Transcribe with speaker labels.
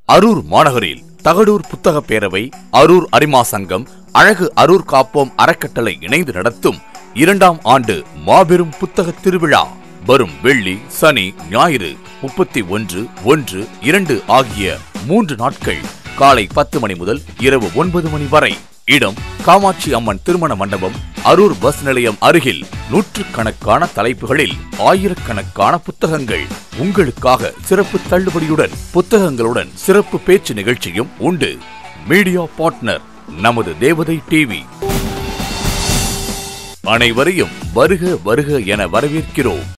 Speaker 1: அரூர் மாநகரில் தகடூர் புத்தக பேரவை அரூர் அரிமா சங்கம் அழகு அரூர் காப்போம் அறக்கட்டளை இணைந்து நடத்தும் இரண்டாம் ஆண்டு மாபெரும் புத்தக திருவிழா வரும் வெள்ளி சனி ஞாயிறு முப்பத்தி ஒன்று ஒன்று இரண்டு ஆகிய மூன்று நாட்கள் காலை பத்து மணி முதல் இரவு ஒன்பது மணி வரை இடம் காமாட்சி அம்மன் திருமண மண்டபம் அரூர் பஸ் நிலையம் அருகில் நூற்றுக்கணக்கான தலைப்புகளில் ஆயிரக்கணக்கான புத்தகங்கள் உங்களுக்காக சிறப்பு தள்ளுபடியுடன் புத்தகங்களுடன் சிறப்பு பேச்சு நிகழ்ச்சியும் உண்டு மீடியா பார்ட்னர் நமது தேவதை டிவி அனைவரையும் வருக வருக என வரவேற்கிறோம்